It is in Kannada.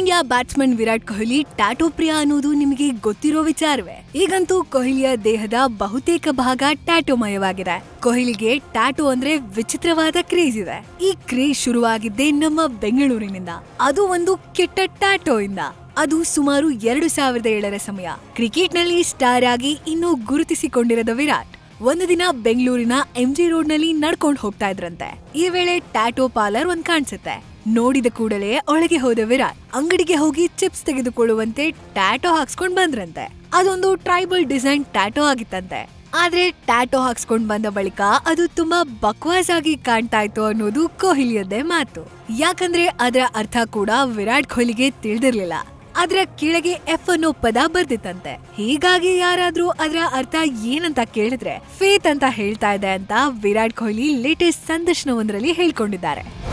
India batsman Virat Kohli tattoo ಪ್ರಿಯ ಅನ್ನೋದು ನಿಮಗೆ ಗೊತ್ತಿರೋ ವಿಚಾರವೇ ಈಗಂತೂ ಕೊಹ್ಲಿಯ ದೇಹದ ಬಹುತೇಕ ಭಾಗ ಟ್ಯಾಟೋಮಯವಾಗಿದೆ ಕೊಹ್ಲಿಗೆ ಟ್ಯಾಟೋ ಅಂದ್ರೆ ವಿಚಿತ್ರವಾದ ಕ್ರೇಜ್ ಇದೆ ಈ ಕ್ರೇಜ್ ಶುರುವಾಗಿದ್ದೇ ನಮ್ಮ ಬೆಂಗಳೂರಿನಿಂದ ಅದು ಒಂದು ಕೆಟ್ಟ ಟ್ಯಾಟೋ ಇಂದ ಅದು ಸುಮಾರು ಎರಡು ಸಾವಿರದ ಏಳರ ಸಮಯ ಕ್ರಿಕೆಟ್ ನಲ್ಲಿ ಸ್ಟಾರ್ ಆಗಿ ಇನ್ನೂ ಗುರುತಿಸಿಕೊಂಡಿರದ ವಿರಾಟ್ ಒಂದು ದಿನ ಬೆಂಗಳೂರಿನ ಎಂಜಿ ರೋಡ್ ನಲ್ಲಿ ನಡ್ಕೊಂಡು ಹೋಗ್ತಾ ಇದ್ರಂತೆ ಈ ವೇಳೆ ಟ್ಯಾಟೋ ಪಾರ್ಲರ್ ಒಂದ್ ಕಾಣಿಸುತ್ತೆ ನೋಡಿದ ಕೂಡಲೇ ಒಳಗೆ ಹೋದ ವಿರಾಟ್ ಅಂಗಡಿಗೆ ಹೋಗಿ ಚಿಪ್ಸ್ ತೆಗೆದುಕೊಳ್ಳುವಂತೆ ಟ್ಯಾಟೋ ಹಾಕ್ಸ್ಕೊಂಡ್ ಬಂದ್ರಂತೆ ಅದೊಂದು ಟ್ರೈಬಲ್ ಡಿಸೈನ್ ಟ್ಯಾಟೋ ಆಗಿತ್ತಂತೆ ಆದ್ರೆ ಟ್ಯಾಟೋ ಹಾಕ್ಸ್ಕೊಂಡ್ ಬಂದ ಬಳಿಕ ಅದು ತುಂಬಾ ಬಕ್ವಾಸ್ ಆಗಿ ಕಾಣ್ತಾ ಇತ್ತು ಅನ್ನೋದು ಕೊಹ್ಲಿಯದ್ದೇ ಮಾತು ಯಾಕಂದ್ರೆ ಅದರ ಅರ್ಥ ಕೂಡ ವಿರಾಟ್ ಕೊಹ್ಲಿಗೆ ತಿಳಿದಿರ್ಲಿಲ್ಲ ಅದ್ರ ಕೆಳಗೆ ಎಫ್ ಅನ್ನೋ ಪದ ಬರ್ದಿತ್ತಂತೆ ಹೀಗಾಗಿ ಯಾರಾದ್ರೂ ಅದರ ಅರ್ಥ ಏನಂತ ಕೇಳಿದ್ರೆ ಫೇತ್ ಅಂತ ಹೇಳ್ತಾ ಇದೆ ಅಂತ ವಿರಾಟ್ ಕೊಹ್ಲಿ ಲೇಟೆಸ್ಟ್ ಸಂದರ್ಶನವೊಂದರಲ್ಲಿ ಹೇಳ್ಕೊಂಡಿದ್ದಾರೆ